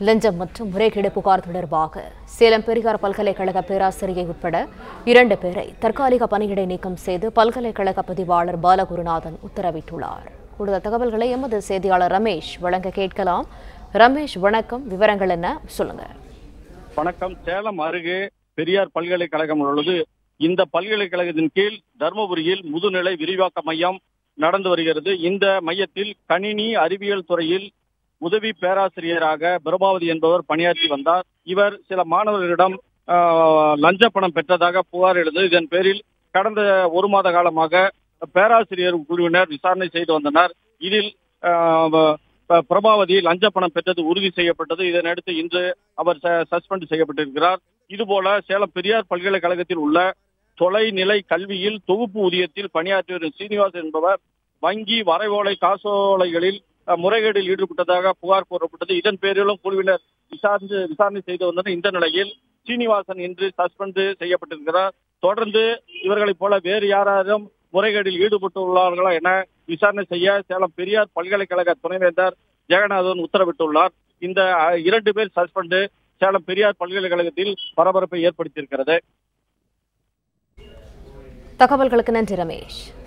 லஞ்சம் மற்றும் முறைகேடு புகார் தொடர்பாக சேலம் பெரியார் பல்கலைக்கழக பேராசிரியை உட்பட இரண்டு பேரை தற்காலிக பணியிடை நீக்கம் செய்து பல்கலைக்கழக பதிவாளர் பாலகுருநாதன் உத்தரவிட்டுள்ளார் கூடுதல் தகவல்களை எமது செய்தியாளர் ரமேஷ் வழங்க கேட்கலாம் ரமேஷ் வணக்கம் விவரங்கள் என்ன சொல்லுங்க வணக்கம் சேலம் அருகே பெரியார் பல்கலைக்கழகம் உள்ளது இந்த பல்கலைக்கழகத்தின் கீழ் தருமபுரியில் முதுநிலை விரிவாக்க மையம் நடந்து வருகிறது இந்த மையத்தில் கணினி அறிவியல் துறையில் உதவி பேராசிரியராக பிரபாவதி என்பவர் பணியாற்றி வந்தார் இவர் சில மாணவர்களிடம் ஆஹ், லஞ்ச பணம் பெற்றதாக புகார் எழுந்தது இதன் பேரில் கடந்த ஒரு மாத காலமாக பேராசிரியர் குழுவினர் விசாரணை செய்து வந்தனர் இதில் ஆஹ், ப- பிரபாவதி லஞ்ச பணம் பெற்றது உறுதி செய்யப்பட்டது இதனையடுத்து இன்று அவர் சஸ்பெண்ட் செய்யப்பட்டிருக்கிறார் இதுபோல சேலம் பெரியார் பல்கலைக்கழகத்தில் உள்ள தொலைநிலை கல்வியில் தொகுப்பு ஊதியத்தில் பணியாற்றி வரும் சீனிவாசன் என்பவர் வங்கி வரைவோலை காசோலைகளில் அஹ், முறைகேடில் ஈடுபட்டதாக புகார் கூறப்பட்டது இதன் பேரிலும் குழுவினர் விசாரித்து விசாரணை செய்து வந்தனர் இந்த நிலையில் சீனிவாசன் இன்று சஸ்பெண்ட் செய்யப்பட்டிருக்கிறார் தொடர்ந்து இவர்களைப் போல வேறு யாராரும் முறைகேடில் ஈடுபட்டுள்ளார்களா என விசாரணை செய்ய சேலம் பெரியார் பல்கலைக்கழக துணைவேந்தர் ஜெகநாதன் உத்தரவிட்டுள்ளார் இந்த அஹ், இரண்டு பேர் சஸ்பெண்ட் சேலம் பெரியார் பல்கலைக்கழகத்தில் பரபரப்பை ஏற்படுத்தியிருக்கிறது தகவல்களுக்கு நன்றி ரமேஷ்